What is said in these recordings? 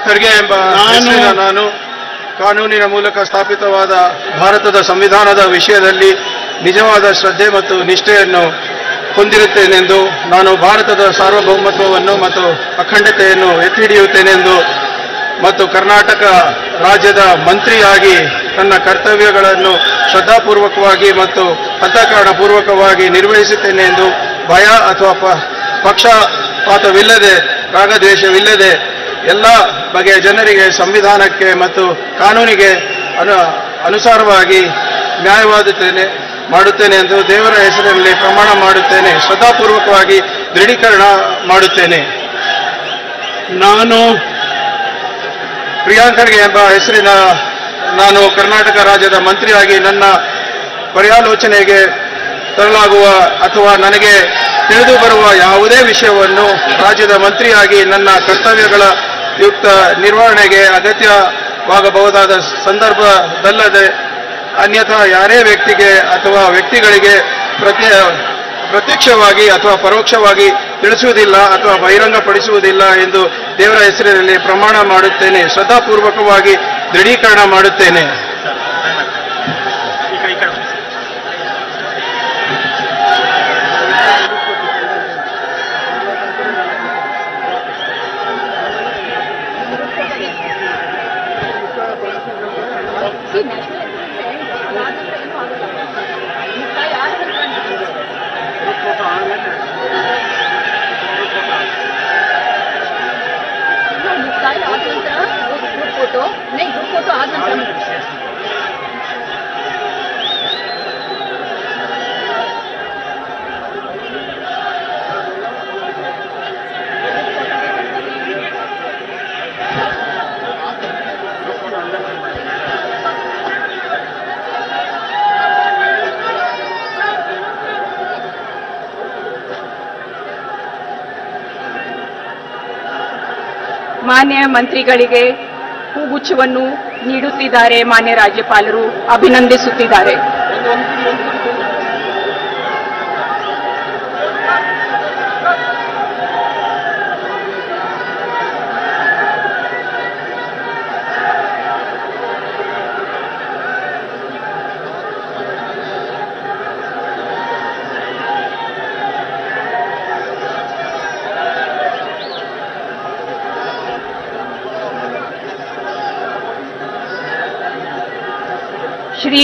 ಖರ್ಗೆ ಎಂಬ ಹೆಸರಿನ ನಾನು ಕಾನೂನಿನ ಮೂಲಕ ಸ್ಥಾಪಿತವಾದ ಭಾರತದ ಸಂವಿಧಾನದ ವಿಷಯದಲ್ಲಿ ನಿಜವಾದ ಶ್ರದ್ಧೆ ಮತ್ತು ನಿಷ್ಠೆಯನ್ನು ಹೊಂದಿರುತ್ತೇನೆಂದು ನಾನು ಭಾರತದ ಸಾರ್ವಭೌಮತ್ವವನ್ನು ಮತ್ತು ಅಖಂಡತೆಯನ್ನು ಎತ್ತಿ ಹಿಡಿಯುತ್ತೇನೆಂದು ಮತ್ತು ಕರ್ನಾಟಕ ರಾಜ್ಯದ ಮಂತ್ರಿಯಾಗಿ ನನ್ನ ಕರ್ತವ್ಯಗಳನ್ನು ಶ್ರದ್ಧಾಪೂರ್ವಕವಾಗಿ ಮತ್ತು ಅಂತಃಕರಣಪೂರ್ವಕವಾಗಿ ನಿರ್ವಹಿಸುತ್ತೇನೆ ಎಂದು ಭಯ ಅಥವಾ ಪ- ಪಕ್ಷಪಾತವಿಲ್ಲದೆ ರಾಗದ್ವೇಷವಿಲ್ಲದೆ ಎಲ್ಲ ಬಗೆಯ ಜನರಿಗೆ ಸಂವಿಧಾನಕ್ಕೆ ಮತ್ತು ಕಾನೂನಿಗೆ ಅನು ಅನುಸಾರವಾಗಿ ನ್ಯಾಯವಾದುತ್ತೇನೆ ಮಾಡುತ್ತೇನೆ ಎಂದು ದೇವರ ಹೆಸರಿನಲ್ಲಿ ಪ್ರಮಾಣ ಮಾಡುತ್ತೇನೆ ಶ್ರದ್ಧಾಪೂರ್ವಕವಾಗಿ ದೃಢೀಕರಣ ಮಾಡುತ್ತೇನೆ ನಾನು ಪ್ರಿಯಾಂಕರ್ಗೆ ಎಂಬ ಹೆಸರಿನ ನಾನು ಕರ್ನಾಟಕ ರಾಜ್ಯದ ಮಂತ್ರಿಯಾಗಿ ನನ್ನ ಪರ್ಯಾಲೋಚನೆಗೆ ತರಲಾಗುವ ಅಥವಾ ನನಗೆ ತಿಳಿದು ಬರುವ ಯಾವುದೇ ವಿಷಯವನ್ನು ರಾಜ್ಯದ ಮಂತ್ರಿಯಾಗಿ ನನ್ನ ಕರ್ತವ್ಯಗಳ ಯುಕ್ತ ನಿರ್ವಹಣೆಗೆ ಅಗತ್ಯವಾಗಬಹುದಾದ ಸಂದರ್ಭದಲ್ಲದೆ ಅನ್ಯಥಾ ಯಾರೇ ವ್ಯಕ್ತಿಗೆ ಅಥವಾ ವ್ಯಕ್ತಿಗಳಿಗೆ ಪ್ರತ್ಯ ಪ್ರತ್ಯಕ್ಷವಾಗಿ ಅಥವಾ ಪರೋಕ್ಷವಾಗಿ ತಿಳಿಸುವುದಿಲ್ಲ ಅಥವಾ ಬಹಿರಂಗಪಡಿಸುವುದಿಲ್ಲ ಎಂದು ದೇವರ ಹೆಸರಿನಲ್ಲಿ ಪ್ರಮಾಣ ಮಾಡುತ್ತೇನೆ ಶ್ರದ್ಧಾಪೂರ್ವಕವಾಗಿ ದೃಢೀಕರಣ ಮಾಡುತ್ತೇನೆ ಮುಕ್ತಾಯ ಆದ ನಂತರ ಗ್ರೂಪ್ ಫೋಟೋ ನೈ ಗ್ರೂಪ್ ಫೋಟೋ ಆದ ನಂತರ ಮಾನ್ಯ ಮಂತ್ರಿಗಳಿಗೆ ಹೂಗುಚ್ಛವನ್ನು ನೀಡುತ್ತಿದ್ದಾರೆ ಮಾನ್ಯ ರಾಜ್ಯಪಾಲರು ಅಭಿನಂದಿಸುತ್ತಿದ್ದಾರೆ ಶ್ರೀ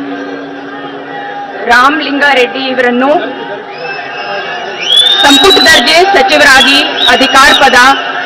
ರಾಮಲಿಂಗಾರೆಡ್ಡಿ ಇವರನ್ನು ಸಂಪುಟ ದರ್ಜೆ ಸಚಿವರಾಗಿ ಅಧಿಕಾರ ಪದ